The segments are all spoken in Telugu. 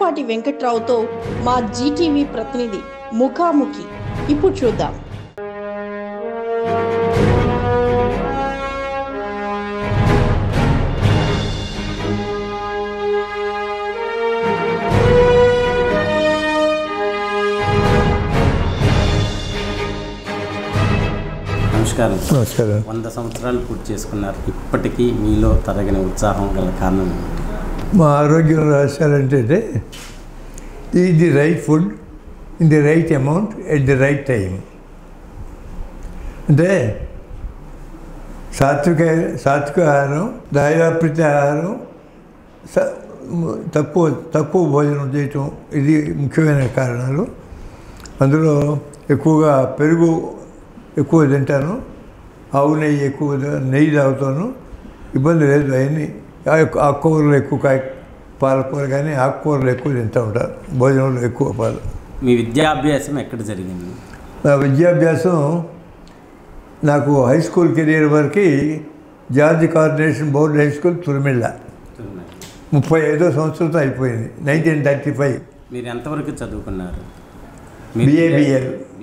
పులిపాటి వెంకట్రావుతో మా జీటీవీ ప్రతినిధి ముఖాముఖి ఇప్పుడు చూద్దాం నమస్కారం సార్. నమస్కారం వంద సంవత్సరాలు పూర్తి చేసుకున్నారు ఇప్పటికీ మీలో తరగని ఉత్సాహం గల కారణం ఏమిటి మా ఆరోగ్యం రాశారంటే ఈ the right food in the right amount at the right time అంటే సాత్విక సాత్విక ఆహారం దయాప్రీతి ఆహారం స- తక్కువ తక్కువ భోజనం చేయటం ఇది ముఖ్యమైన కారణాలు అందులో ఎక్కువగా పెరుగు ఎక్కువ తింటాను ఆవు నెయ్యి ఎక్కువ తా- నెయ్యి తాగుతాను ఇబ్బంది లేదు అవన్నీ ఆకు- ఆకుకూరలు ఎక్కువ కాయ పాలకూర కానీ ఆకుకూరలు ఎక్కువ తింటూ ఉంటాను భోజనంలో ఎక్కువ పాలు మీ విద్యాభ్యాసం ఎక్కడ జరిగింది నా విద్యాభ్యాసం నాకు హై స్కూల్ కెరీర్ వరకు George corporation board high school తురిమిళ్ళ ముప్పై ఐదో సంవత్సరంతో అయిపోయింది నైన్టీన్ థర్టీ ఫైవ్ మీరు ఎంతవరకు చదువుకున్నారు BABL.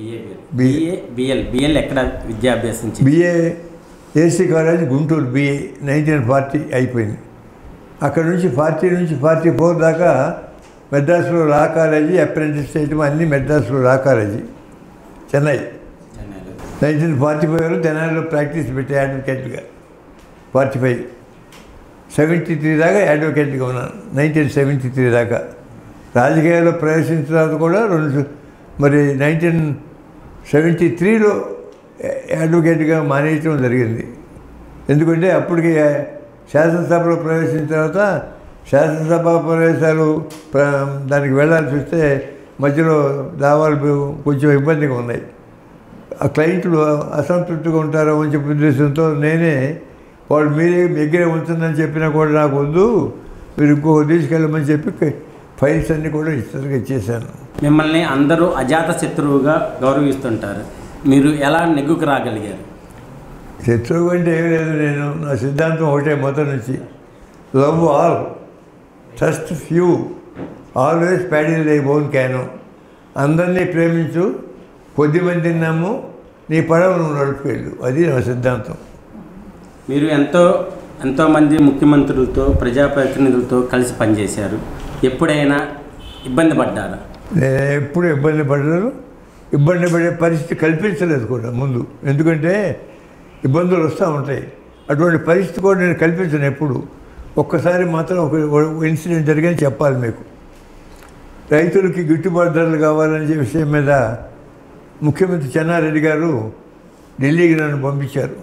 బిఏ బిఎల్ బిఎల్ ఎక్కడ విద్యాభ్యాసం చేశారు? BA AC college Guntur BA nineteen forty అయిపోయింది అక్కడ నుంచి ఫార్టీ నుంచి ఫార్టీ ఫోర్ దాకా మెడ్రాస్లో లా కాలేజీ అప్రెంటిస్ చేయటం అన్నీ మెడ్రాస్లో లా కాలేజీ చెన్నై చెన్నైలో. నైన్టీన్ ఫార్టీ ఫైవ్లో తెనాలిలో ప్రాక్టీస్ పెట్టే అడ్వకేట్గా ఫార్టీ ఫైవ్ సెవెంటీ త్రీ దాకా అడ్వకేట్గా ఉన్నాను నైన్టీన్ సెవెంటీ త్రీ దాకా రాజకీయాల్లో ప్రవేశించిన తర్వాత కూడా రెండు మరి నైన్టీన్ సెవెంటీ త్రీలో అడ్వకేట్గా మానేయటం జరిగింది ఎందుకంటే అప్పటికి శాసనసభలో ప్రవేశించిన తర్వాత శాసనసభ ప్రవేశాలు ప్ర- దానికి వెళ్ళాల్సి వస్తే మధ్యలో దావాలు కొంచెం ఇబ్బందిగా ఉన్నాయి ఆ క్లయింట్లు అసంతృప్తిగా ఉంటారో అని చెప్పే ఉద్దేశంతో నేనే వాళ్ళు మీరే దగ్గరే ఉంటుందని చెప్పినా కూడా నాకు వద్దు మీరు ఇంకో తీసుకెళ్ళమని చెప్పి ఫైల్స్ అన్నీ కూడా ఇస్తరుగా ఇచ్చేసాను మిమ్మల్ని అందరూ అజాత శత్రువుగా గౌరవిస్తుంటారు మీరు ఎలా నెగ్గుకు రాగలిగారు శత్రువు అంటే ఏం లేదు నేను నా సిద్ధాంతం ఒకటే మొదటి నుంచి love all trust few always paddle your own canoe అందరినీ ప్రేమించు కొద్ది మంది నమ్ము నీ పడవ నువ్వు నడుపుకెళ్ళు అది నా సిద్ధాంతం మీరు ఎంతో ఎంతోమంది ముఖ్యమంత్రులతో ప్రజాప్రతినిధులతో కలిసి పనిచేశారు ఎప్పుడైనా ఇబ్బంది పడ్డారా నేను ఎప్పుడు ఇబ్బంది పడలేదు ఇబ్బంది పడే పరిస్థితి కల్పించలేదు కూడా ముందు ఎందుకంటే ఇబ్బందులు వస్తూ ఉంటాయి అటువంటి పరిస్థితి కూడా నేను కల్పించను ఎప్పుడు ఒక్కసారి మాత్రం ఒక ఇన్సిడెంట్ జరిగింది చెప్పాలి మీకు రైతులకి గిట్టుబాటు ధరలు కావాలనే విషయం మీద ముఖ్యమంత్రి చెన్నారెడ్డి గారు ఢిల్లీకి నన్ను పంపించారు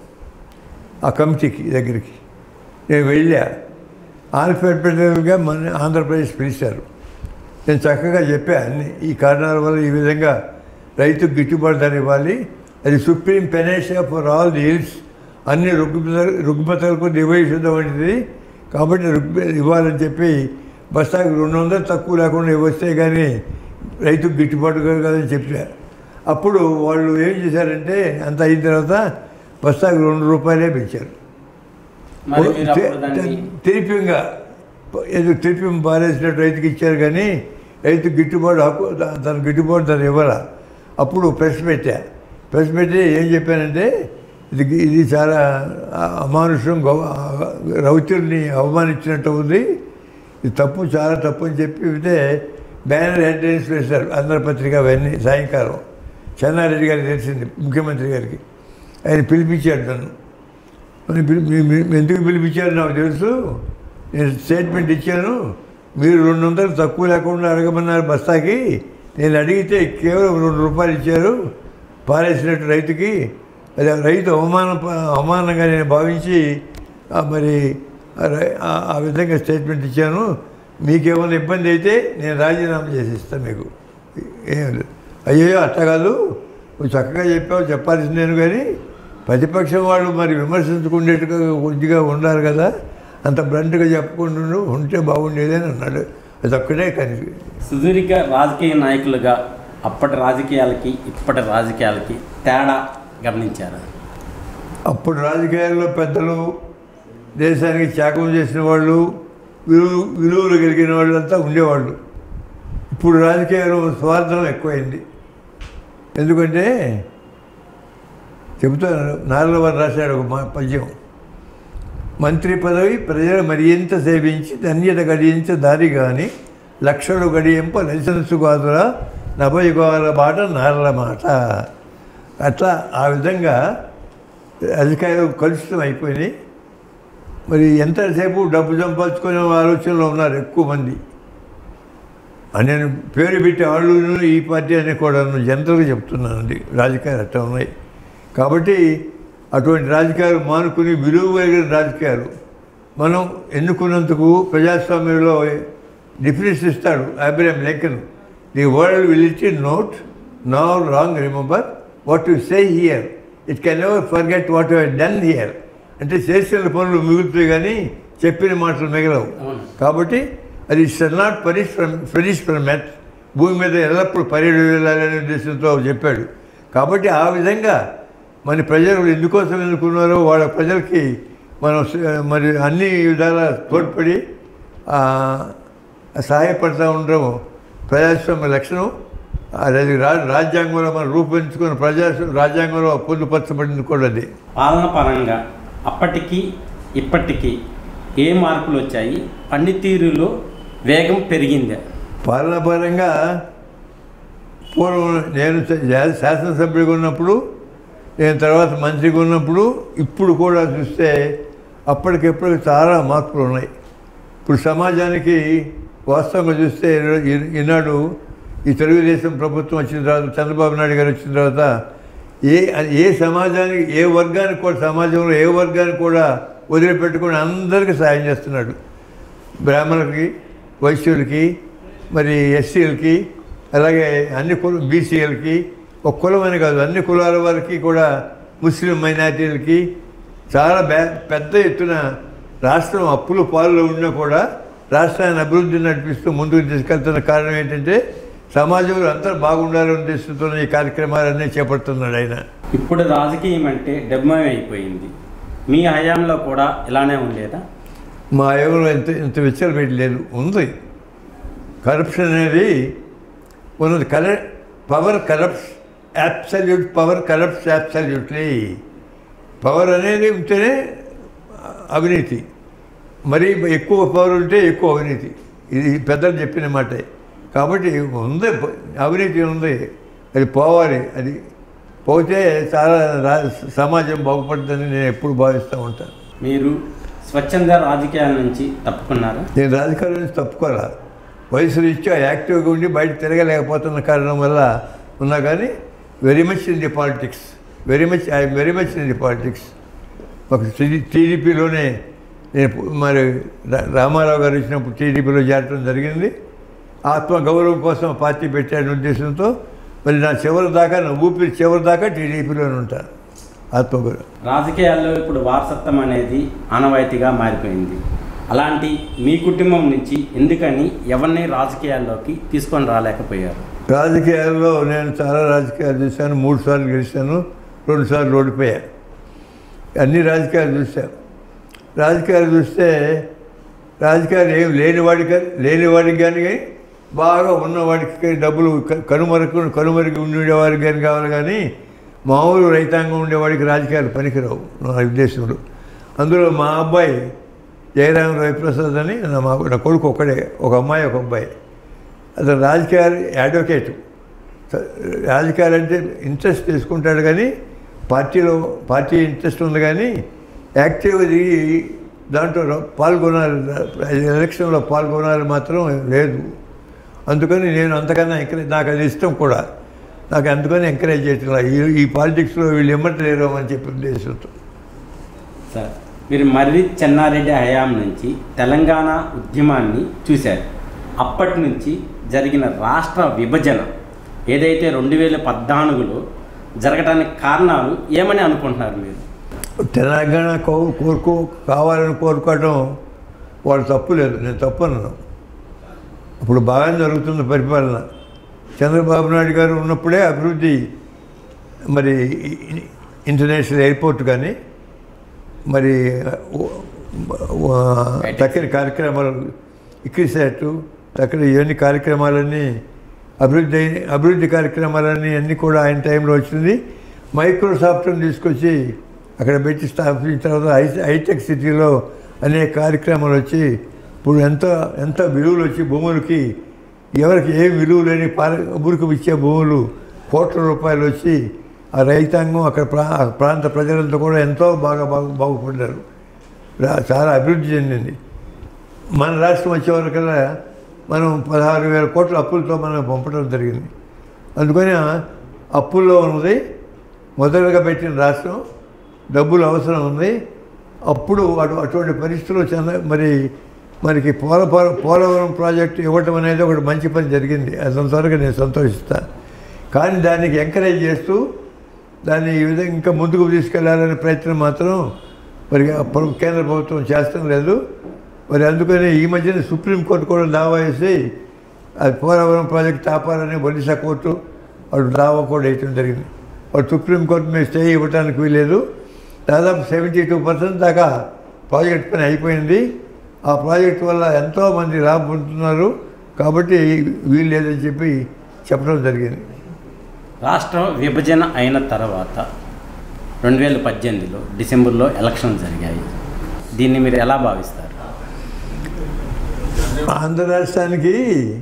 ఆ కమిటీకి దగ్గరికి నేను వెళ్ళా ఆల్ఫాబెటికల్గా మన ఆంధ్రప్రదేశ్ పిలిచారు నేను చక్కగా చెప్పా అన్ని ఈ కారణాల వల్ల ఈ విధంగా రైతుకు గిట్టుబాటు ధర ఇవ్వాలి అది supreme panacea for all the ills అన్ని రుగ్మత రుగ్మతలకు దివైషుద్ధ వంటిది కాబట్టి రుగ్మ ఇవ్వాలని చెప్పి బస్తాకి రెండు వందలు తక్కువ లేకుండా ఇవ్వస్తే కానీ రైతుకు గిట్టుబాటు కాదని చెప్పా అప్పుడు వాళ్ళు ఏం చేశారంటే అంత అయిన తర్వాత బస్తాకి రెండు రూపాయలే పెంచారు మరి మీరు అప్పుడు దాన్ని తిరిపింగా ఏదో తిరిపి పారేసినట్టు రైతుకి ఇచ్చారు కానీ రైతు గిట్టుబాటు హక్కు దా- దాని గిట్టుబాటు దాన్ని ఇవ్వరా అప్పుడు ప్రెస్ పెట్టా ప్రెస్ పెట్టి ఏం చెప్పానంటే ఇది ఇది చాలా అమానుషం గౌ రౌతుల్ని అవమానించినట్టు ఉంది ఇది తప్పు చాలా తప్పు అని చెప్పి అయితే బ్యానర్ హెడ్లైన్స్ వేశారు ఆంధ్రపత్రిక అవన్నీ సాయంకాలం చెన్నారెడ్డి గారికి తెలిసింది ముఖ్యమంత్రి గారికి ఆయన పిలిపించాడు నన్ను మరి పిలి- మీ- మీ- ఎందుకు పిలిపించారు నాకు తెలుసు నేను స్టేట్మెంట్ ఇచ్చాను మీరు రెండు వందలు తక్కువ లేకుండా అడగమన్నారు బస్తాకి నేను అడిగితే కేవలం రెండు రూపాయలు ఇచ్చారు పారేసినట్టు రైతుకి అది ఆ రైతు అవమాన అవమానంగా నేను భావించి ఆ మరి ఆ రై- ఆ- ఆ విధంగా స్టేట్మెంట్ ఇచ్చాను మీకేమైనా ఇబ్బంది అయితే నేను రాజీనామా చేసి ఇస్తాను మీకు ఏం లేదు అయ్యో అట్లా కాదు నువ్వు చక్కగా చెప్పావు చెప్పాల్సింది నేను కానీ ప్రతిపక్షం వాళ్ళు మరి విమర్శించుకునేట్టుగా కొద్దిగా ఉండాలి కదా అంత బ్లంట్గా చెప్పకుండా ఉంటే బాగుండేది అని అన్నాడు అది ఒక్కటే కానీ సుదీర్ఘ రాజకీయ నాయకులుగా అప్పటి రాజకీయాలకి ఇప్పటి రాజకీయాలకి తేడా గమనించారా అప్పుడు రాజకీయాల్లో పెద్దలు దేశానికి త్యాగం చేసిన వాళ్ళు విలువ విలువలు కలిగిన వాళ్ళంతా ఉండేవాళ్ళు ఇప్పుడు రాజకీయాలు స్వార్థం ఎక్కువైంది ఎందుకంటే చెబుతాను నారలవారు రాశాడు ఒక మా- పద్యం మంత్రి పదవి ప్రజల మరింత సేవించి ధన్యత గడియించ దారి గాని లక్షలు గడియింప లైసెన్సు కాదుల నభయుగాల మాట నారల మాట అట్లా ఆ విధంగా అధికారులు కలుషితం అయిపోయినాయి మరి ఎంతసేపు డబ్బు సంపాదించుకునే ఆలోచనలో ఉన్నారు ఎక్కువ మంది అని నేను పేరు పెట్టి వాళ్ళు ఈ పార్టీ అని కూడా జనరల్గా చెప్తున్నానండి రాజకీయాలు అట్లా ఉన్నాయి కాబట్టి అటువంటి రాజకీయాలు మానుకుని విలువ కలిగిన రాజకీయాలు మనం ఎన్నుకున్నందుకు ప్రజాస్వామ్యంలో డిఫరెన్స్ ఇస్తాడు అబ్రహం లెక్కను the world will it note no wrong remember what you say here it can never forget what you done here అంటే చేసిన పనులు మిగులుతాయి కానీ చెప్పిన మాటలు మిగలవు అవును. కాబట్టి అది shall not perish from finish from met భూమి మీద ఎల్లప్పుడూ పర్యటన వెళ్ళాలనే ఉద్దేశంతో చెప్పాడు కాబట్టి ఆ విధంగా మన ప్రజలు ఎందుకోసం ఎన్నుకున్నారో వాళ్ళ ప్రజలకి మనం స- మరి అన్ని విధాల తోడ్పడి ఆ, సహాయపడతా ఉండడం ప్రజాస్వామ్య లక్షణం అది రా రాజ్యాంగంలో మనం రూపొందించుకున్న ప్రజా రాజ్యాంగంలో పొందుపరచబడింది కూడా అది పాలన పరంగా అప్పటికి ఇప్పటికీ ఏ మార్పులు వచ్చాయి పనితీరులో వేగం పెరిగిందా పాలనాపరంగా పూర్వం నేను శా- శాసనసభ్యుడిగా ఉన్నప్పుడు నేను తర్వాత మంత్రిగా ఉన్నప్పుడు ఇప్పుడు కూడా చూస్తే అప్పటికెప్పుడు చాలా మార్పులు ఉన్నాయి ఇప్పుడు సమాజానికి వాస్తవంగా చూస్తే ఈ- ఈనాడు ఈ తెలుగుదేశం ప్రభుత్వం వచ్చిన తర్వాత చంద్రబాబు నాయుడు గారు వచ్చిన తర్వాత ఏ ఏ సమాజానికి ఏ వర్గానికి కూడా సమాజంలో ఏ వర్గానికి కూడా వదిలిపెట్టుకుని అందరికీ సాయం చేస్తున్నాడు బ్రాహ్మణులకి వైశ్యులకి మరి ఎస్సీలకి అలాగే అన్ని కుల బీసీలకి ఒక కులం అని కాదు అన్ని కులాల వారికి కూడా ముస్లిం మైనార్టీలకి చాలా బే పెద్ద ఎత్తున రాష్ట్రం అప్పుల పాలలో ఉన్నా కూడా రాష్ట్రాన్ని అభివృద్ధి నడిపిస్తూ ముందుకు తీసుకెళ్తున్న కారణం ఏంటంటే సమాజంలో అందరూ బాగుండాలని ఉద్దేశంతో ఈ కార్యక్రమాలన్నీ చేపడుతున్నాడు ఆయన ఇప్పుడు రాజకీయం అంటే డెబ్బమయం అయిపోయింది మీ హయాంలో కూడా ఇలానే ఉండేదా మా ఎవరు ఎంత ఇంత విచ్చలమేటి లేదు ఉంది కరప్షన్ అనేది ఉన్నది కర power corrupts absolute power corrupts absolutely power అనేది ఉంటేనే అవినీతి మరి ఎక్కువ పవర్ ఉంటే ఎక్కువ అవినీతి ఇది పెద్దలు చెప్పిన మాట కాబట్టి ఉంది అవినీతి ఉంది అది పోవాలి అది పోతే చాలా రా సమాజం బాగుపడుతుందని నేను ఎప్పుడు భావిస్తూ ఉంటాను మీరు స్వచ్ఛంద రాజకీయాల నుంచి తప్పుకున్నారా నేను రాజకీయాల నుంచి తప్పుకోరా వయసు రీత్యా యాక్టివ్గా ఉండి బయట తిరగలేకపోతున్న కారణం వల్ల ఉన్నా కానీ very much in the politics very much I very much in the politics ఒక టీడీపీలోనే నేను పు- మరి రా- రామారావు గారు వచ్చినప్పుడు టీడీపీలో చేరటం జరిగింది ఆత్మ గౌరవం కోసం పార్టీ పెట్టాడనే ఉద్దేశంతో మరి నా చివరి దాకా నా ఊపిరి చివరి దాకా టీడీపీలోనే ఉంటాను ఆత్మగౌరవం రాజకీయాల్లో ఇప్పుడు వారసత్వం అనేది ఆనవాయితీగా మారిపోయింది అలాంటి మీ కుటుంబం నుంచి ఎందుకని ఎవరిని రాజకీయాల్లోకి తీసుకొని రాలేకపోయారు రాజకీయాల్లో నేను చాలా రాజకీయాలు చూశాను మూడు సార్లు గెలిచాను రెండు సార్లు ఓడిపోయాను అన్ని రాజకీయాలు చూశాను రాజకీయాలు చూస్తే రాజకీయాలు ఏం లేనివాడికి లేనివాడికి కానీ బాగా ఉన్నవాడికి కానీ డబ్బులు క- కనుమరుకు కనుమరుగు ఉండేవాడికి కానీ కావాలి కానీ మామూలు రైతాంగం ఉండేవాడికి రాజకీయాలు పనికిరావు నా ఉద్దేశంలో అందులో మా అబ్బాయి జయరామ రవిప్రసాద్ అని నా మా నా కొడుకు ఒక్కడే ఒక అమ్మాయి ఒక అబ్బాయి అతను రాజకీయాలు అడ్వకేట్ రాజకీయాలు అంటే ఇంట్రెస్ట్ తీసుకుంటాడు కానీ పార్టీలో పార్టీ ఇంట్రెస్ట్ ఉంది కానీ యాక్టివ్గా దిగి దాంట్లో పాల్గొనాలి ఎలక్షన్లో పాల్గొనాలి మాత్రం లేదు అందుకని నేను అంతకన్నా ఎంకరేజ్ నాకు అది ఇష్టం కూడా నాకు అందుకని ఎంకరేజ్ చేయట్లా ఈ ఈ పాలిటిక్స్లో వీళ్ళు ఇమ్మట్లేరు అని చెప్పి ఉద్దేశంతో సార్ మీరు మర్రి చెన్నారెడ్డి హయాం నుంచి తెలంగాణ ఉద్యమాన్ని చూశారు అప్పటి నుంచి జరిగిన రాష్ట్ర విభజన ఏదైతే రెండు వేల పద్నాలుగులో జరగడానికి కారణాలు ఏమని అనుకుంటున్నారు మీరు తెలంగాణ కో కోరుకో కావాలని కోరుకోవడం వాళ్ళు తప్పు లేదు నేను తప్పు అన్నాను అప్పుడు బాగానే జరుగుతుంది పరిపాలన చంద్రబాబు నాయుడు గారు ఉన్నప్పుడే అభివృద్ధి మరి ఇంటర్నేషనల్ ఎయిర్పోర్ట్ కానీ మరి తక్కిన కార్యక్రమాలు ఇక్కిసేటు తక్కిన ఇవన్నీ కార్యక్రమాలన్నీ అభివృద్ధి అయిన అభివృద్ధి కార్యక్రమాలన్నీ అన్నీ కూడా ఆయన టైంలో వచ్చింది మైక్రోసాఫ్ట్ని తీసుకొచ్చి అక్కడ పెట్టి స్థాపించిన తర్వాత హై హైటెక్ సిటీలో అనేక కార్యక్రమాలు వచ్చి ఇప్పుడు ఎంత ఎంత విలువలు వచ్చి భూములకి ఎవరికి ఏ విలువ లేని పాల ఊరికి ఇచ్చే భూములు కోట్ల రూపాయలు వచ్చి ఆ రైతాంగం అక్కడ ప్రా ఆ ప్రాంత ప్రజలంతా కూడా ఎంతో బాగా బాగు బాగుపడ్డారు రా- చాలా అభివృద్ధి చెందింది మన రాష్ట్రం వచ్చేవరకల్లా మనం పదహారు వేల కోట్ల అప్పులతో మనం పంపడం జరిగింది అందుకని ఆ అప్పుల్లో ఉన్నది మొదలుగా పెట్టిన రాష్ట్రం డబ్బులు అవసరం ఉంది అప్పుడు అటు అటువంటి పరిస్థితుల్లో చాలా మరి మనకి పోల పోల- పోలవరం ప్రాజెక్టు ఇవ్వటం అనేది ఒకటి మంచి పని జరిగింది అదంతవరకు నేను సంతోషిస్తాను కానీ దానికి ఎంకరేజ్ చేస్తూ దాన్ని ఈ విధంగా ఇంకా ముందుకు తీసుకెళ్లాలనే ప్రయత్నం మాత్రం మరి అప్పుడు కేంద్ర ప్రభుత్వం చేస్తడం లేదు మరి అందుకని ఈ మధ్యన సుప్రీంకోర్టు కూడా దావా వేసి అది పోలవరం ప్రాజెక్ట్ ఆపాలని ఒడిశా కోర్టు వాడు దావా కూడా వేయటం జరిగింది వాడు సుప్రీంకోర్టు మీద స్టే ఇవ్వడానికి వీలేదు దాదాపు సెవెంటీ టూ పర్సెంట్ దాకా ప్రాజెక్ట్ పని అయిపోయింది ఆ ప్రాజెక్ట్ వల్ల ఎంతోమంది లాభం పొందుతున్నారు కాబట్టి వీలు లేదని చెప్పి చెప్పడం జరిగింది రాష్ట్రం విభజన అయిన తర్వాత రెండు వేల పద్దెనిమిదిలో డిసెంబర్లో ఎలక్షన్ జరిగాయి దీన్ని మీరు ఎలా భావిస్తారు ఆంధ్ర రాష్ట్రానికి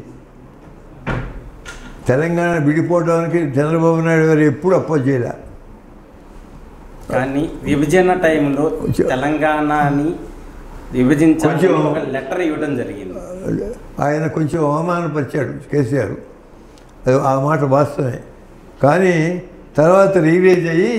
తెలంగాణ విడిపోవడానికి చంద్రబాబు నాయుడు గారు ఎప్పుడు అపోజ్ చేయలే కానీ విభజన టైంలో తెలంగాణని విభజించాలని కొంచెం- ఒక లెటర్ ఇవ్వడం జరిగింది ఆయన కొంచెం అవమానపరిచాడు కేసీఆర్ అది ఆ మాట వాస్తవమే కానీ తర్వాత రియలైజ్ అయ్యి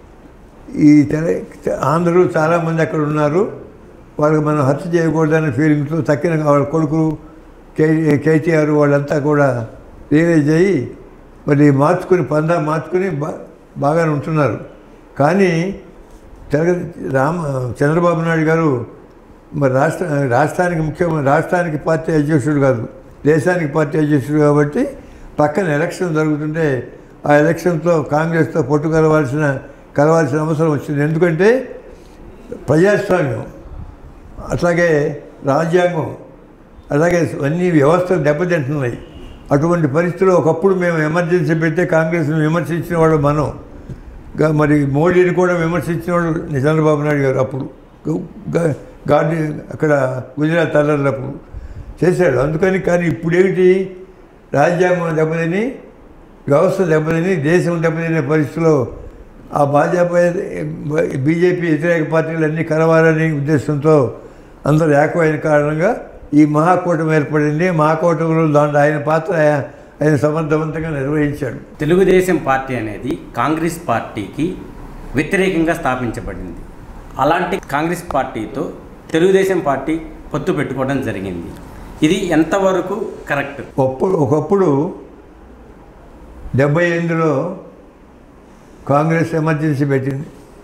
ఈ తెల ఆంధ్రులు చాలామంది అక్కడ ఉన్నారు వాళ్ళకి మనం హత్య చేయకూడదనే ఫీలింగ్తో తక్కిన వాళ్ళ కొడుకులు కే కేటీఆర్ వాళ్ళంతా కూడా రియలైజ్ అయ్యి మరి మార్చుకుని పందా మార్చుకుని బా బాగానే ఉంటున్నారు కానీ తెల రామ చంద్రబాబు నాయుడు గారు మరి రాష్ట్ర రాష్ట్రానికి ముఖ్యమైన రాష్ట్రానికి పార్టీ అధ్యక్షుడు కాదు దేశానికి పార్టీ అధ్యక్షుడు కాబట్టి పక్కన ఎలక్షన్ జరుగుతుంటే ఆ ఎలక్షన్తో కాంగ్రెస్తో పొట్టు కలవాల్సిన కలవాల్సిన అవసరం వచ్చింది ఎందుకంటే ప్రజాస్వామ్యం అట్లాగే రాజ్యాంగం అలాగే అన్ని వ్యవస్థలు దెబ్బతింటున్నాయి అటువంటి పరిస్థితుల్లో ఒకప్పుడు మేము ఎమర్జెన్సీ పెడితే కాంగ్రెస్ని విమర్శించిన వాడు మనం గా- మరి మోడీని కూడా విమర్శించిన వాడు చంద్రబాబు నాయుడు గారు అప్పుడు గా- గా- గాంధీ అక్కడ గుజరాత్ అల్లర్లప్పుడు చేశాడు అందుకని కానీ ఇప్పుడేమిటి రాజ్యాంగం దెబ్బతిని వ్యవస్థ దెబ్బతిని దేశం దెబ్బతినే పరిస్థితిలో ఆ భాజపా బీజేపీ వ్యతిరేక పార్టీలు అన్నీ కలవాలనే ఉద్దేశంతో అందరూ ఏకమైన కారణంగా ఈ మహాకూటమి ఏర్పడింది మహాకూటమిలో దాంట్లో ఆయన పాత్ర ఆయన- ఆయన సమర్థవంతంగా నిర్వహించాడు తెలుగుదేశం పార్టీ అనేది కాంగ్రెస్ పార్టీకి వ్యతిరేకంగా స్థాపించబడింది అలాంటి కాంగ్రెస్ పార్టీతో తెలుగుదేశం పార్టీ పొత్తు పెట్టుకోవడం జరిగింది ఇది ఎంతవరకు కరెక్ట్ అప్పుడు ఒకప్పుడు డెబ్బై ఎనిమిదిలో కాంగ్రెస్ ఎమర్జెన్సీ పెట్టింది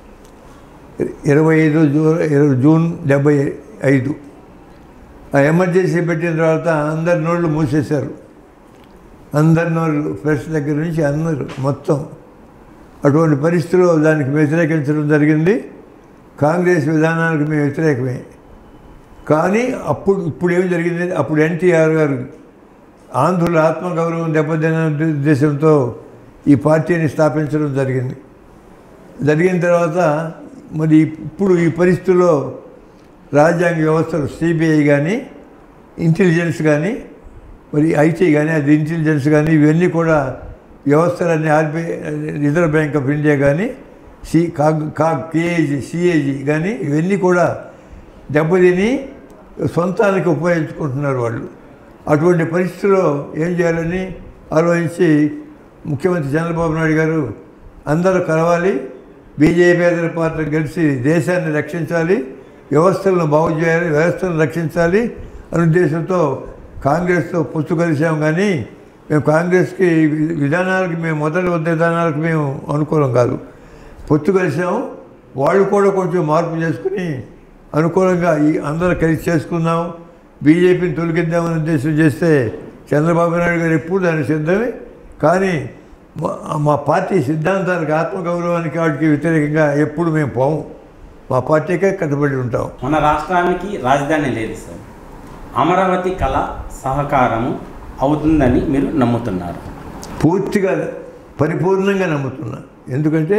ఇరవై ఐదు జూ ఇరవై జూన్ డెబ్బై ఐదు ఆ ఎమర్జెన్సీ పెట్టిన తర్వాత అందరి నోళ్ళు మూసేశారు అందరి నోళ్ళు ప్రెస్ దగ్గర నుంచి అందరూ మొత్తం అటువంటి పరిస్థితుల్లో దానికి వ్యతిరేకించడం జరిగింది కాంగ్రెస్ విధానానికి మేము వ్యతిరేకమే కానీ అప్పుడు ఇప్పుడు ఏం జరిగింది అప్పుడు ఎన్టీఆర్ గారు ఆంధ్రుల ఆత్మగౌరవం దెబ్బతిన ఉద్దేశంతో ఈ పార్టీని స్థాపించడం జరిగింది జరిగిన తర్వాత మరి ఇప్పుడు ఈ పరిస్థితుల్లో రాజ్యాంగ వ్యవస్థలు సిబిఐ కానీ ఇంటెలిజెన్స్ కానీ మరి ఐటీ కానీ అది ఇంటెలిజెన్స్ కానీ ఇవన్నీ కూడా వ్యవస్థలన్నీ RBI reserve bank of India కానీ C CAG CAG KAG CAG కానీ ఇవన్నీ కూడా దెబ్బతిని సొంతానికి ఉపయోగించుకుంటున్నారు వాళ్ళు అటువంటి పరిస్థితుల్లో ఏం చేయాలని ఆలోచించి ముఖ్యమంత్రి చంద్రబాబు నాయుడు గారు అందరూ కలవాలి బీజేపీ పార్టీ కలిసి దేశాన్ని రక్షించాలి వ్యవస్థలను బాగు చేయాలి వ్యవస్థలను రక్షించాలి అనే ఉద్దేశంతో కాంగ్రెస్తో పొత్తు కలిసాం కానీ మేము కాంగ్రెస్కి వి- విధానాలకు మేము మొదటి విధానాలకు మేము అనుకూలం కాదు పొత్తు కలిసాం వాళ్ళు కూడా కొంచెం మార్పు చేసుకుని అనుకూలంగా ఈ అందరూ కలిసి చేసుకుందాం బీజేపీని తొలగిద్దామని ఉద్దేశం చేస్తే చంద్రబాబు నాయుడు గారు ఎప్పుడు దానికి సిద్ధమే కానీ మా- మా పార్టీ సిద్ధాంతాలకు ఆత్మగౌరవానికి వాటికి వ్యతిరేకంగా ఎప్పుడు మేము పోము మా పార్టీకే కట్టుబడి ఉంటాం మన రాష్ట్రానికి రాజధాని లేదు సార్ అమరావతి కళ సహకారము అవుతుందని మీరు నమ్ముతున్నారు పూర్తిగా పరిపూర్ణంగా నమ్ముతున్నా ఎందుకంటే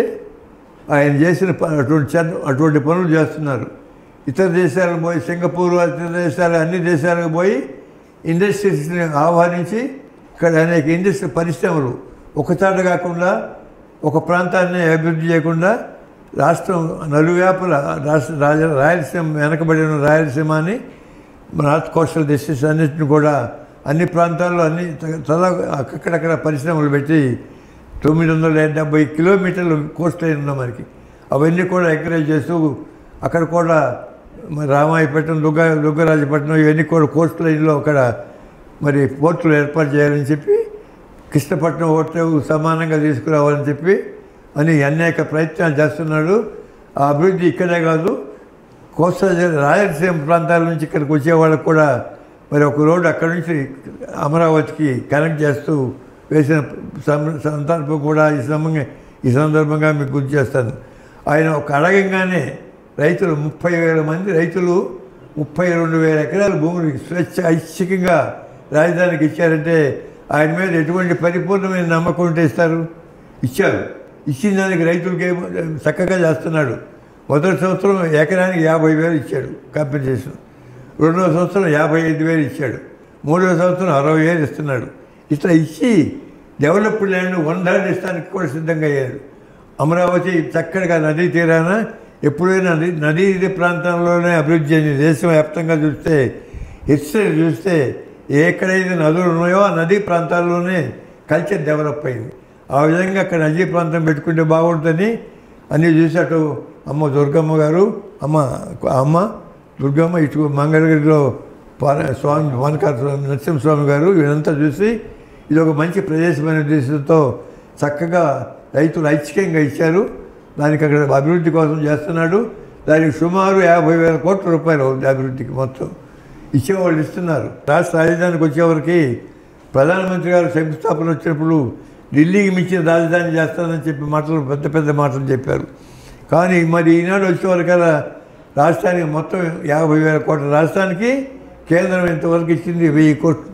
ఆయన చేసిన ప- అటువంటి చెత్త- అటువంటి పనులు చేస్తున్నారు ఇతర దేశాలకు పోయి సింగపూర్ ఇతర దేశాలు అన్ని దేశాలకు పోయి ఇండస్ట్రీస్ని ఆహ్వానించి ఇక్కడ అనేక ఇండస్ట్రీ పరిశ్రమలు ఒక చాట కాకుండా ఒక ప్రాంతాన్ని అభివృద్ధి చేయకుండా రాష్ట్రం నలువ్యాపుల రాష్ట్ర రాజ రాయలసీమ వెనకబడిన రాయలసీమని నార్త్ కోస్టల్ డిస్ట్రిక్ట్స్ అన్నింటిని కూడా అన్ని ప్రాంతాల్లో అన్ని చాలా అక్కడక్కడ పరిశ్రమలు పెట్టి తొమ్మిది వందల డెబ్బై కిలోమీటర్లు కోస్ట్ లైన్ ఉన్నాం మనకి అవన్నీ కూడా ఎంకరేజ్ చేస్తూ అక్కడ కూడా మరి రామాయపట్నం దుగ్గ దుగ్గరాజపట్నం ఇవన్నీ కూడా కోస్ట్ లైన్లో అక్కడ మరి పోర్టులు ఏర్పాటు చేయాలని చెప్పి కృష్ణపట్నం ఓట్లు సమానంగా తీసుకురావాలని చెప్పి అని అనేక ప్రయత్నాలు చేస్తున్నాడు ఆ అభివృద్ధి ఇక్కడే కాదు కోస్తా జిల్లా రాయలసీమ ప్రాంతాల నుంచి ఇక్కడికి వచ్చే వాళ్ళకు కూడా మరి ఒక రోడ్డు అక్కడి నుంచి అమరావతికి కనెక్ట్ చేస్తూ వేసిన సం- సందర్భం కూడా ఈ సందర్భంగా ఈ సందర్భంగా మీకు గుర్తు చేస్తాను ఆయన ఒక అడగంగానే రైతులు ముప్పై వేల మంది రైతులు ముప్పై రెండు వేల ఎకరాల భూమిని స్వచ్ఛ ఐచ్ఛికంగా రాజధానికి ఇచ్చారంటే ఆయన మీద ఎటువంటి పరిపూర్ణమైన నమ్మకం ఉంటే ఇస్తారు ఇచ్చారు ఇచ్చిన దానికి రైతులకి ఏమో చక్కగా చేస్తున్నాడు మొదటి సంవత్సరం ఎకరానికి యాభై వేలు ఇచ్చాడు కాంపెన్సేషన్ రెండవ సంవత్సరం యాభై ఐదు వేలు ఇచ్చాడు మూడవ సంవత్సరం అరవై వేలు ఇస్తున్నాడు ఇట్లా ఇచ్చి డెవలప్డ్ ల్యాండ్ వంద ఇస్తానికి కూడా సిద్ధంగా అయ్యాడు అమరావతి చక్కగా నదీ తీరాన ఎప్పుడైనా నది నదీ ఇది ప్రాంతంలోనే అభివృద్ధి చెంది దేశవ్యాప్తంగా చూస్తే హిస్టరీ చూస్తే ఎక్కడైతే నదులు ఉన్నాయో ఆ నదీ ప్రాంతాల్లోనే కల్చర్ డెవలప్ అయింది ఆ విధంగా అక్కడ నదీ ప్రాంతం పెట్టుకుంటే బాగుంటుందని అన్నీ చూసి అటు అమ్మ దుర్గమ్మ గారు అమ్మ అమ్మ దుర్గమ్మ ఇటు మంగళగిరిలో పాల స్వామి వనకార స్వామి నరసింహస్వామి గారు ఇదంతా చూసి ఇది ఒక మంచి ప్రదేశమైన ఉద్దేశంతో చక్కగా రైతులు ఐచ్ఛికంగా ఇచ్చారు దానికి అక్కడ అభివృద్ధి కోసం చేస్తున్నాడు దానికి సుమారు యాభై వేల కోట్ల రూపాయలు అవుతుంది అభివృద్ధికి మొత్తం ఇచ్చేవాళ్ళు ఇస్తున్నారు రాష్ట్ర రాజధానికి వచ్చేవరకు ప్రధానమంత్రి గారు శంకుస్థాపన వచ్చినప్పుడు ఢిల్లీకి మించిన రాజధాని చేస్తానని చెప్పి మాటలు పెద్ద పెద్ద మాటలు చెప్పారు కానీ మరి ఈనాడు వచ్చేవరకల్లా రాష్ట్రానికి మొత్తం యాభై వేల కోట్ల రాష్ట్రానికి కేంద్రం ఇంతవరకు ఇచ్చింది వెయ్యి కోట్లు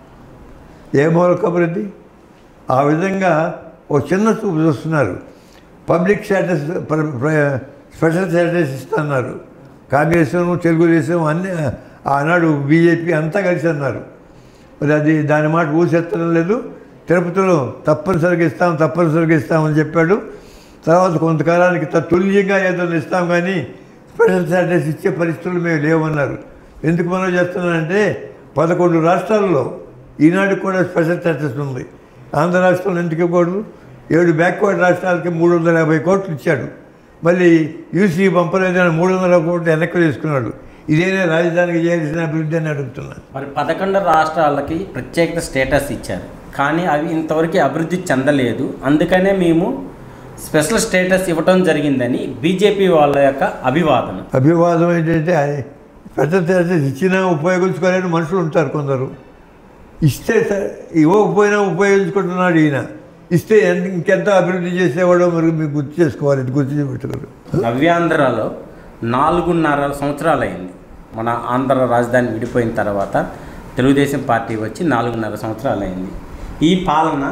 ఏ మూలక అభివృద్ధి ఆ విధంగా ఓ చిన్న చూపు చూస్తున్నారు పబ్లిక్ స్టేటస్ ప్ర- ప్ర- స్పెషల్ స్టేటస్ ఇస్తున్నారు కాంగ్రెస్ తెలుగుదేశం అన్ని ఆనాడు బీజేపీ అంతా కలిసి అన్నారు మరి అది దాని మాట ఊసెత్తడం లేదు తిరుపతిలో తప్పనిసరిగా ఇస్తాం తప్పనిసరిగా ఇస్తామని చెప్పాడు తర్వాత కొంతకాలానికి తత్తుల్యంగా ఏదో ఇస్తాం కానీ స్పెషల్ స్టేటస్ ఇచ్చే పరిస్థితులు మేము లేవన్నారు ఎందుకు మనం చేస్తున్నానంటే పదకొండు రాష్ట్రాల్లో ఈనాడు కూడా స్పెషల్ స్టేటస్ ఉంది ఆంధ్ర రాష్ట్రంలో ఎందుకు ఇవ్వకూడదు ఏడు బ్యాక్వర్డ్ రాష్ట్రాలకి మూడు వందల యాభై కోట్లు ఇచ్చాడు మళ్ళీ యూసీ పంపలేదని మూడు వందల కోట్లు వెనక్కి తీసుకున్నాడు ఇదేనే రాజధానికి చేయాల్సిన అభివృద్ధి అని అడుగుతున్నాను మరి పదకొండు రాష్ట్రాలకి ప్రత్యేక స్టేటస్ ఇచ్చారు కానీ అవి ఇంతవరకు అభివృద్ధి చెందలేదు అందుకనే మేము స్పెషల్ స్టేటస్ ఇవ్వటం జరిగిందని బీజేపీ వాళ్ళ యొక్క అభివాదన అభివాదం ఏంటంటే ఆయన పెద్ద స్టేటస్ ఇచ్చినా ఉపయోగించుకోలేని మనుషులు ఉంటారు కొందరు ఇస్తే సరే ఇవ్వకపోయినా ఉపయోగించుకుంటున్నాడు ఈయన ఇస్తే ఎంత ఇంకెంత అభివృద్ధి చేసేవాడో మరి మీకు గుర్తు చేసుకోవాలి ఇది గుర్తు పెట్టుకోరు నవ్యాంధ్రలో నాలుగున్నర సంవత్సరాలు అయింది మన ఆంధ్ర రాజధాని విడిపోయిన తర్వాత తెలుగుదేశం పార్టీ వచ్చి నాలుగున్నర సంవత్సరాలు అయింది ఈ పాలన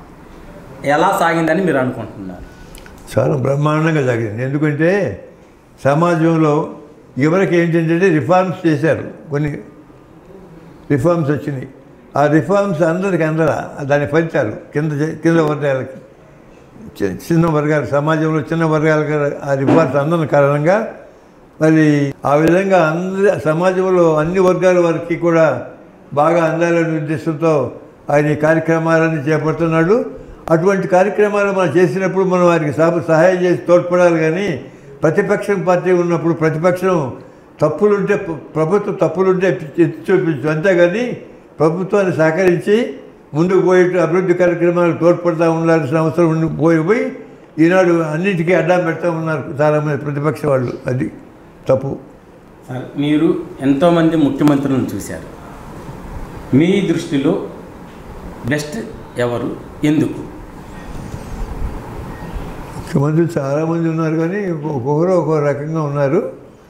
ఎలా సాగిందని మీరు అనుకుంటున్నారు చాలా బ్రహ్మాండంగా జరిగింది ఎందుకంటే సమాజంలో ఎవరికి ఏంటంటే రిఫార్మ్స్ చేశారు కొన్ని రిఫార్మ్స్ వచ్చినాయి ఆ రిఫార్మ్స్ అందరికి అందరా దాని ఫలితాలు కింద జ- కింద వర్గాలకి చి- చిన్న వర్గాలు సమాజంలో చిన్న వర్గాలకు ఆ రిఫార్మ్స్ అందరి కారణంగా మరి ఆ విధంగా అందరి సమాజంలో అన్ని వర్గాల వారికి కూడా బాగా అందాలనే ఉద్దేశంతో ఆయన ఈ కార్యక్రమాలన్నీ చేపడుతున్నాడు అటువంటి కార్యక్రమాలు మనం చేసినప్పుడు మనం వారికి సహ- సహాయం చేసి తోడ్పడాలి కానీ ప్రతిపక్షం పార్టీ ఉన్నప్పుడు ప్రతిపక్షం తప్పులుంటే ప్ర- ప్రభుత్వం తప్పులుంటే ఎత్తి చూపించు అంతేగాని ప్రభుత్వాన్ని సహకరించి ముందుకు పోయి అభివృద్ధి కార్యక్రమాలు తోడ్పడతా ఉండాల్సిన అవసరం ఉండి పోయి పోయి ఈనాడు అన్నిటికీ అడ్డం పెడతా ఉన్నారు చాలామంది ప్రతిపక్ష వాళ్ళు అది తప్పు సార్ మీరు ఎంతోమంది ముఖ్యమంత్రులను చూశారు మీ దృష్టిలో బెస్ట్ ఎవరు ఎందుకు ముఖ్యమంత్రులు చాలామంది ఉన్నారు కానీ ఒక్కొక్కరు ఒక్కో రకంగా ఉన్నారు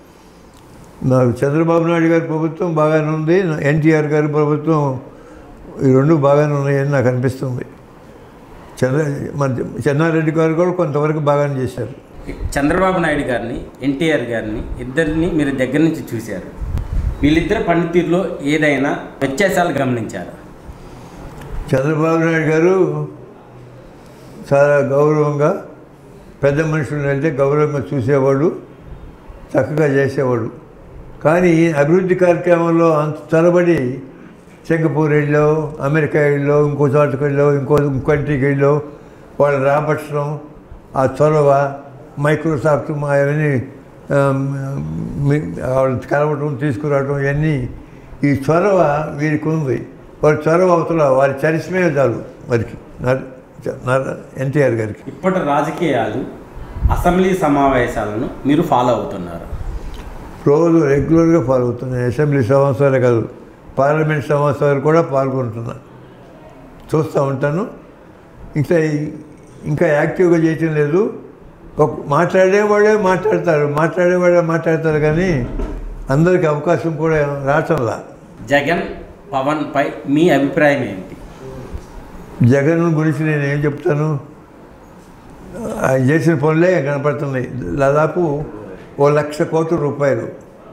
నాకు చంద్రబాబు నాయుడు గారి ప్రభుత్వం బాగానే ఉంది ఎన్టీఆర్ గారి ప్రభుత్వం ఈ రెండు బాగానే ఉన్నాయని నాకు అనిపిస్తుంది చంద్ర మన చెన్నారెడ్డి గారు కూడా కొంతవరకు బాగానే చేశారు చంద్రబాబు నాయుడు గారిని ఎన్టీఆర్ గారిని ఇద్దరిని మీరు దగ్గర నుంచి చూశారు వీళ్ళిద్దరి పనితీరులో ఏదైనా వ్యత్యాసాలు గమనించారు చంద్రబాబు నాయుడు గారు చాలా గౌరవంగా పెద్ద మనుషులను వెళ్తే గౌరవంగా చూసేవాడు చక్కగా చేసేవాడు కానీ ఈ అభివృద్ధి కార్యక్రమంలో అంత తరబడి సింగపూర్ వెళ్ళో అమెరికా వెళ్ళో ఇంకో చోటకి వెళ్ళో ఇంకో ఇంకో కంట్రీకి వెళ్ళో వాళ్ళు రాబట్టడం ఆ చొరవ మైక్రోసాఫ్ట్ మా అవన్నీ ఆమ్, మీ- వాళ్ళని కలవటం తీసుకురావటం ఇవన్నీ ఈ చొరవ వీరికి ఉంది వారి చొరవ అవతల వారి చరిస్మే చాలు వారికి నర్- నర్- ఎన్టీఆర్ గారికి ఇప్పటి రాజకీయాలు అసెంబ్లీ సమావేశాలను మీరు ఫాలో అవుతున్నారు రోజు రెగ్యులర్గా ఫాలో అవుతున్నాను అసెంబ్లీ సమావేశాలే కాదు పార్లమెంట్ సమావేశాలు కూడా పాల్గొంటున్నాను చూస్తూ ఉంటాను ఇంకా ఈ- ఇంకా యాక్టివ్గా చేయటం లేదు ఒక మాట్లాడేవాడే మాట్లాడతారు మాట్లాడేవాడే మాట్లాడతారు కానీ అందరికీ అవకాశం కూడా రావటంలా జగన్ పవన్ పై మీ అభిప్రాయం ఏంటి జగన్ గురించి నేను ఏం చెప్తాను ఆయన చేసిన పనులే కనపడుతున్నాయి దాదాపు ఓ లక్ష కోట్ల రూపాయలు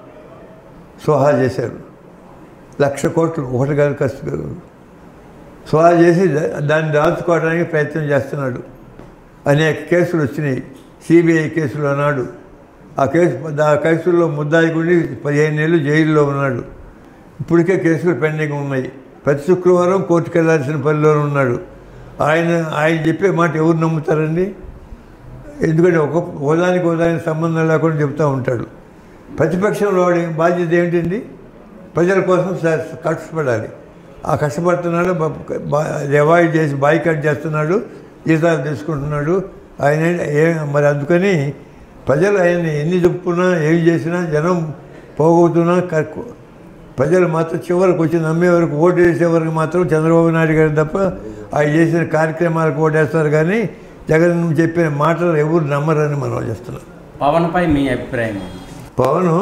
సోహా చేశారు లక్ష కోట్లు ఒకటి కాదు కష్ట సోహా చేసి దా- దాన్ని దాచుకోవడానికి ప్రయత్నం చేస్తున్నాడు అనేక కేసులు వచ్చినాయి సిబిఐ కేసులు అన్నాడు ఆ కేసు ఆ కేసుల్లో ముద్దాయి గుడి పదిహేను నెలలు జైల్లో ఉన్నాడు ఇప్పటికే కేసులు పెండింగ్ ఉన్నాయి ప్రతి శుక్రవారం కోర్టుకు వెళ్ళాల్సిన పనిలో ఉన్నాడు ఆయన ఆయన చెప్పే మాట ఎవరు నమ్ముతారండి ఎందుకంటే ఒక హోదానికి హోదానికి సంబంధం లేకుండా చెప్తూ ఉంటాడు ప్రతిపక్షంలో వాడి బాధ్యత ఏమిటండి ప్రజల కోసం స- కష్టపడాలి ఆ కష్టపడుతున్నాడు అవాయిడ్ చేసి బాయ్కట్ చేస్తున్నాడు జీతాలు తీసుకుంటున్నాడు ఆయన ఏ మరి అందుకని ప్రజలు ఆయన ఎన్ని చెప్పుకున్నా ఏం చేసినా జనం పోగొట్టున్నా క- ప్రజలు మాత్రం చివరికి వచ్చి నమ్మే వరకు ఓటు వేసే వరకు మాత్రం చంద్రబాబు నాయుడు గారు తప్ప ఆయన చేసిన కార్యక్రమాలకు ఓటేస్తారు కానీ జగన్ చెప్పిన మాటలు ఎవరు నమ్మరని మనం చేస్తున్నాం పవన్ పై మీ అభిప్రాయం ఏంటి పవను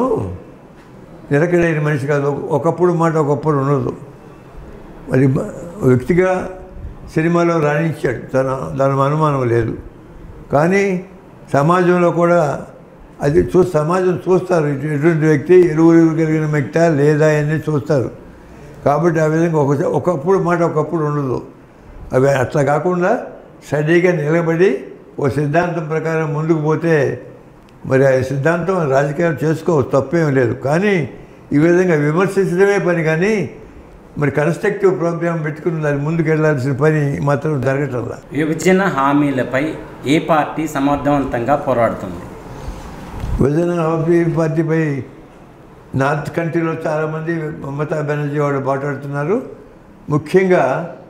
నిలకడైన మనిషి కాదు ఒక- ఒకప్పుడు మాట ఒకప్పుడు ఉండదు మరి బ- వ్యక్తిగా సినిమాలో రాణించాడు తన దాని అనుమానం లేదు కానీ సమాజంలో కూడా అది చూ సమాజం చూస్తారు ఇటు- ఎటువంటి వ్యక్తి ఎరువురు కలిగిన వ్యక్తి లేదా అని చూస్తారు కాబట్టి ఆ విధంగా ఒక ఒకప్పుడు మాట ఒకప్పుడు ఉండదు అవి అట్లా కాకుండా స్టడీగా నిలబడి ఓ సిద్ధాంతం ప్రకారం ముందుకు పోతే మరి ఆ సిద్ధాంతం రాజకీయాలు చేసుకోవచ్చు తప్పేం లేదు కానీ ఈ విధంగా విమర్శించడమే పని కానీ మరి కన్స్ట్రక్టివ్ ప్రోగ్రామ్ పెట్టుకుని దాని ముందుకు వెళ్ళాల్సిన పని మాత్రం జరగటంలా విభజన హామీలపై ఏ పార్టీ సమర్థవంతంగా పోరాడుతుంది విభజన హామీ పార్టీపై నార్త్ కంట్రీలో చాలామంది మమతా బెనర్జీ వాళ్ళు మాట్లాడుతున్నారు ముఖ్యంగా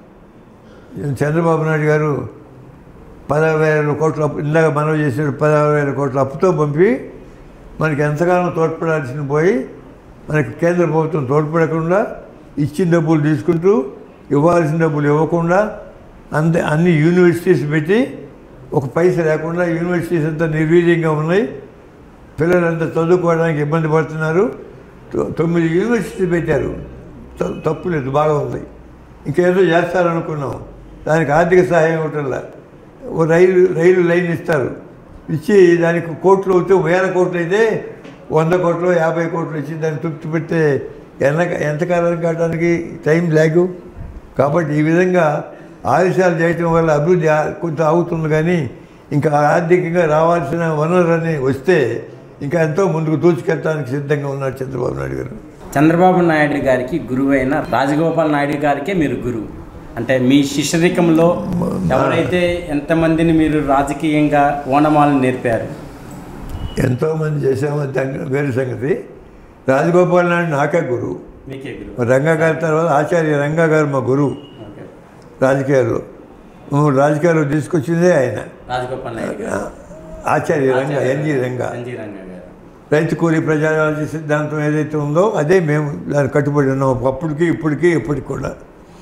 చంద్రబాబు నాయుడు గారు పదహారు వేల కోట్ల అప్పు ఇందాక మనవి చేసాడు పదహారు వేల కోట్ల అప్పుతో పంపి మనకి ఎంతగానో తోడ్పడాల్సిన పోయి మనకి కేంద్ర ప్రభుత్వం తోడ్పడకుండా ఇచ్చిన డబ్బులు తీసుకుంటూ ఇవ్వాల్సిన డబ్బులు ఇవ్వకుండా అంత అన్ని యూనివర్సిటీస్ పెట్టి ఒక పైస లేకుండా యూనివర్సిటీస్ అంతా నిర్వీర్యంగా ఉన్నాయి పిల్లలంతా చదువుకోవడానికి ఇబ్బంది పడుతున్నారు తొ- తొమ్మిది యూనివర్సిటీ పెట్టారు త- తప్పు లేదు బాగా ఉంది ఇంకేదో చేస్తారనుకున్నాం దానికి ఆర్థిక సహాయం ఇవ్వటంలా ఓ రైలు రైలు లైన్ ఇస్తారు ఇచ్చి దానికి కోట్లు అవుతే వేల కోట్లు అయితే వంద కోట్లు యాభై కోట్లు ఇచ్చి దాన్ని తృప్తి పెడితే ఎంత ఎంతకాలం కావడానికి టైం లేగు కాబట్టి ఈ విధంగా ఆలస్యాలు చేయటం వల్ల అభివృద్ధి ఆ- కొంత అవుతుంది కానీ ఇంకా ఆర్థికంగా రావాల్సిన వనరులని వస్తే ఇంకా ఎంతో ముందుకు దూచుకెళ్ళడానికి సిద్ధంగా ఉన్నాడు చంద్రబాబు నాయుడు గారు చంద్రబాబు నాయుడు గారికి గురువైన రాజగోపాల్ నాయుడు గారికే మీరు గురువు అంటే మీ శిష్యరికంలో ఎవరైతే ఎంతమందిని మీరు రాజకీయంగా ఓనమాలు నేర్పారు ఎంతోమంది చేసాము దాని వేరే సంగతి రాజగోపాల్ నాయుడు నాకే గురువు మీకే గురువు రంగా గారి తర్వాత ఆచార్య రంగా గారు మా గురువు ఓకే రాజకీయాల్లో మమ్మల్ని రాజకీయాల్లో తీసుకొచ్చిందే ఆయన రాజగోపాల్ నాయుడు గారు ఆచార్య రంగ ఎన్జి రంగ ఎన్జీ రంగా గారు రైతు కూలి ప్రజారాజ్య సిద్ధాంతం ఏదైతే ఉందో అదే మేము దానికి కట్టుబడి ఉన్నాం అప్పటికి ఇప్పటికీ ఇప్పటికి కూడా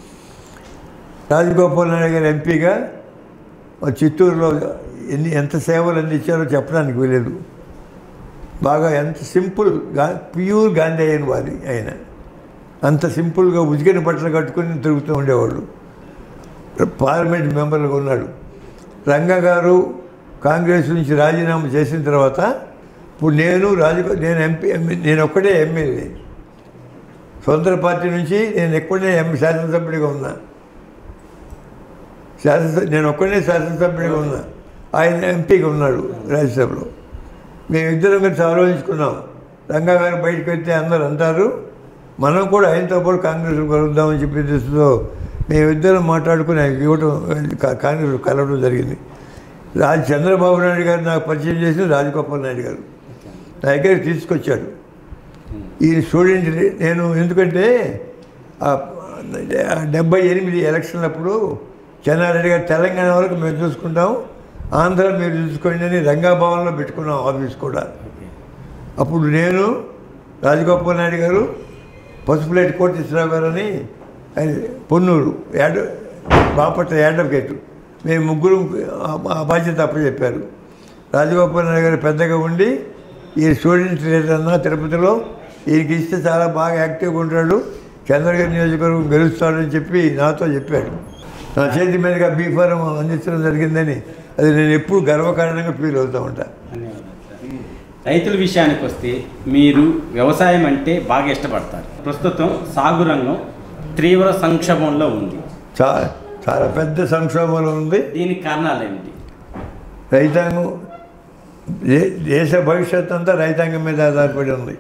రాజగోపాల్ నాయుడు గారు ఎంపీగా మా చిత్తూరులో ఎన్ని ఎంత సేవలు అందించారో చెప్పడానికి వీలేదు బాగా ఎంత సింపుల్ గా ప్యూర్ గాంధీ అయిన వారి ఆయన అంత సింపుల్గా ఉజికిన బట్టలు కట్టుకుని తిరుగుతూ ఉండేవాళ్ళు పార్లమెంట్ మెంబర్లుగా ఉన్నాడు రంగా గారు కాంగ్రెస్ నుంచి రాజీనామా చేసిన తర్వాత ఇప్పుడు నేను రాజు నేను ఎంపీ ఎంపీ- నేను ఒక్కడే ఎమ్మెల్యే స్వతంత్ర పార్టీ నుంచి నేను ఎక్కడే ఎం శాసనసభ్యుడిగా ఉన్నా శాసనసభ నేను ఒక్కడే శాసనసభ్యుడిగా ఉన్నా ఆయన ఎంపీగా ఉన్నాడు రాజ్యసభలో మేమిద్దరం కలిసి ఆలోచించుకున్నాం రంగా గారు బయటకు వెళ్తే అందరు అంటారు మనం కూడా ఆయనతో పాటు కాంగ్రెస్ కలుద్దామని చెప్పి దృష్టితో మేమిద్దరం మాట్లాడుకుని ఆయనకి ఇవ్వటం కా- కాంగ్రెస్ కలవడం జరిగింది రాజ్ చంద్రబాబు నాయుడు గారు నాకు పరిచయం చేసిన రాజగోపాల్ నాయుడు గారు నా దగ్గరికి తీసుకొచ్చాడు ఈ స్టూడెంట్ నేను ఎందుకంటే ఆ డెబ్బై ఎనిమిది ఎలక్షన్లప్పుడు చెన్నారెడ్డి గారు తెలంగాణ వరకు మేము చూసుకుంటాం ఆంధ్ర మీరు చూసుకోండి అని రంగాభవన్లో పెట్టుకున్నాం ఆఫీస్ కూడా అప్పుడు నేను రాజగోపాల్ నాయుడు గారు పసుపులేటి కోటేశ్వరరావు గారు అని ఆయన పొన్నూరు యాడ్ బాపట్ల అడ్వకేట్ మేము ముగ్గురు ఆ- ఆ బాధ్యత అప్పచెప్పారు రాజగోపాల్ నాయుడు గారు పెద్దగా ఉండి ఈ స్టూడెంట్ లీడర్ అన్న తిరుపతిలో ఈయనకి ఇస్తే చాలా బాగా యాక్టివ్గా ఉంటాడు చంద్రగిరి నియోజకవర్గం గెలుస్తాడని చెప్పి నాతో చెప్పాడు నా చేతి మీదుగా బీ ఫారం అందించడం జరిగిందని అది నేను ఎప్పుడు గర్వకారణంగా ఫీల్ అవుతూ ఉంటాను ధన్యవాదాలు సార్. రైతుల విషయానికి వస్తే మీరు వ్యవసాయం అంటే బాగా ఇష్టపడతారు ప్రస్తుతం సాగు రంగం తీవ్ర సంక్షోభంలో ఉంది చా చాలా పెద్ద సంక్షోభంలో ఉంది దీనికి కారణాలు ఏమిటి రైతాంగం దే- దేశ భవిష్యత్ అంతా రైతాంగం మీద ఆధారపడి ఉంది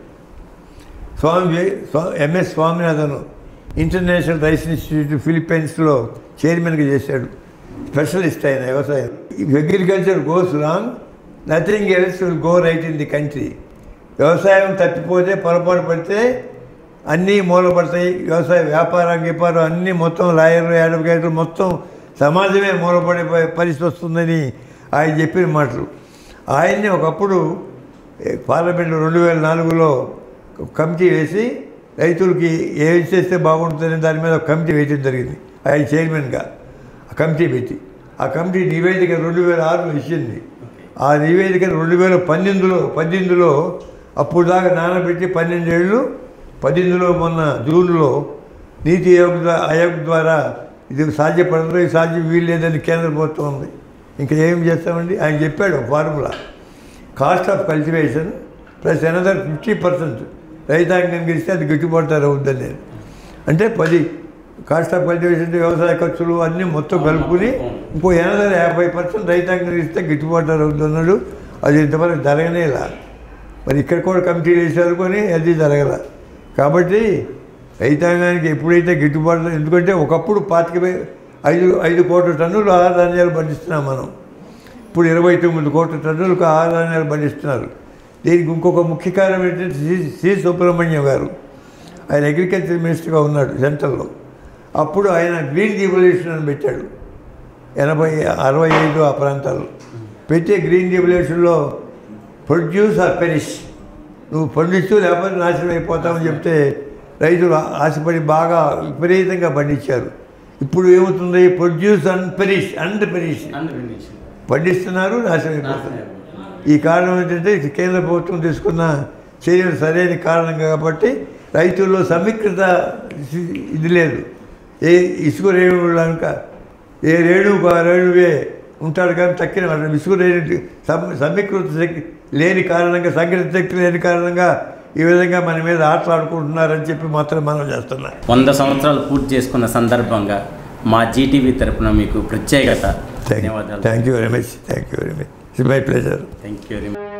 స్వామి వి- స్వా- MS Swaminathan international rice institute ఫిలిప్పైన్స్లో చైర్మన్గా చేశాడు స్పెషలిస్ట్ ఆయన వ్యవసాయం if agriculture goes wrong nothing else will go right in the country వ్యవసాయం తప్పిపోతే పొరపాటు పడితే అన్నీ మూలపడతాయి వ్యవసాయ వ్యాపారం వ్యాపారం అన్నీ మొత్తం లాయర్లు అడ్వకేట్లు మొత్తం సమాజమే మూలపడే ప- పరిస్థితి వస్తుందని ఆయన చెప్పిన మాటలు ఆయన్ని ఒకప్పుడు ఏ, పార్లమెంట్లో రెండు వేల నాలుగులో కమిటీ వేసి రైతులకి ఏం చేస్తే బాగుంటుందని దాని మీద ఒక కమిటీ వేయడం జరిగింది ఆయన చైర్మన్గా ఆ కమిటీ పెట్టి ఆ కమిటీ నివేదిక రెండు వేల ఆరులో ఇచ్చింది ఆ నివేదిక రెండు వేల పన్నెండులో పద్దెనిమిదిలో అప్పుడు దాకా నానబెట్టి పన్నెండేళ్ళు పద్దెనిమిదిలో మొన్న జూన్లో నీతి ఆయోగ్ ద్వా- ఆయోగ్ ద్వారా ఇది సాధ్యపడదు ఇది సాధ్యం వీల్లేదని కేంద్ర ప్రభుత్వం ఉంది ఇంకా ఏం చేస్తామండి ఆయన చెప్పాడు ఒక formula cost of cultivation plus another fifty percent రైతాంగానికి ఇస్తే అది గిట్టుబాటు ధర అవుద్దని నేను అంటే పది కాస్ట్ ఆఫ్ కల్టివేషన్ వ్యవసాయ ఖర్చులు అన్నీ మొత్తం కలుపుకుని ఇంకో ఎనదర్ యాభై పర్సెంట్ రైతాంగానికి ఇస్తే గిట్టుబాటు ధర అవుతున్నాడు అది ఇంతవరకు జరగనేలా మరి ఇక్కడ కూడా కమిటీలు వేసారు కొని అది జరగల కాబట్టి రైతాంగానికి ఎప్పుడైతే గిట్టుబాటు ఎందుకంటే ఒకప్పుడు పాతిక వే- ఐదు ఐదు కోట్ల టన్నులు ఆహార ధాన్యాలు పండిస్తున్నాం మనం ఇప్పుడు ఇరవై తొమ్మిది కోట్ల టన్నులకు ఆహార ధాన్యాలు పండిస్తున్నారు దీనికి ఇంకొక ముఖ్య కారణం ఏంటంటే సి సి సుబ్రహ్మణ్యం గారు ఆయన అగ్రికల్చర్ మినిస్టర్గా ఉన్నాడు సెంట్రల్లో అప్పుడు ఆయన గ్రీన్ రివల్యూషన్ అని పెట్టాడు ఎనభై అరవై ఐదు ఆ ప్రాంతాల్లో పెట్టే గ్రీన్ రివల్యూషన్లో ప్రొడ్యూస్ ఆర్ పెరిష్ నువ్వు పండిస్తూ లేకపోతే నాశనం అయిపోతామని చెప్తే రైతులు ఆ- ఆశపడి బాగా విపరీతంగా పండించారు ఇప్పుడు ఏమవుతుంది produce and perish and perish పండిస్తున్నారు నాశనం అయిపోతున్నారు ఈ కారణం ఏంటంటే ఇది కేంద్ర ప్రభుత్వం తీసుకున్న చర్యలు సరైన కారణం కాబట్టి రైతుల్లో సమీకృత సి- ఇది లేదు ఏ ఇసుక రేణువు కనుక ఏ రేణువుకు ఆ రేణువే ఉంటాడు కానీ తక్కిన వాడు ఇసుక రేణు సమ సమీకృత శక్తి లేని కారణంగా సంఘటిత శక్తి లేని కారణంగా ఈ విధంగా మన మీద ఆటలాడుకుంటున్నారని చెప్పి మాత్రం మనం చేస్తున్నాం వంద సంవత్సరాలు పూర్తి చేసుకున్న సందర్భంగా మా జీటీవీ తరపున మీకు ప్రత్యేకత ధన్యవాదాలు thank you very much thank you very much it's my pleasure thank you very much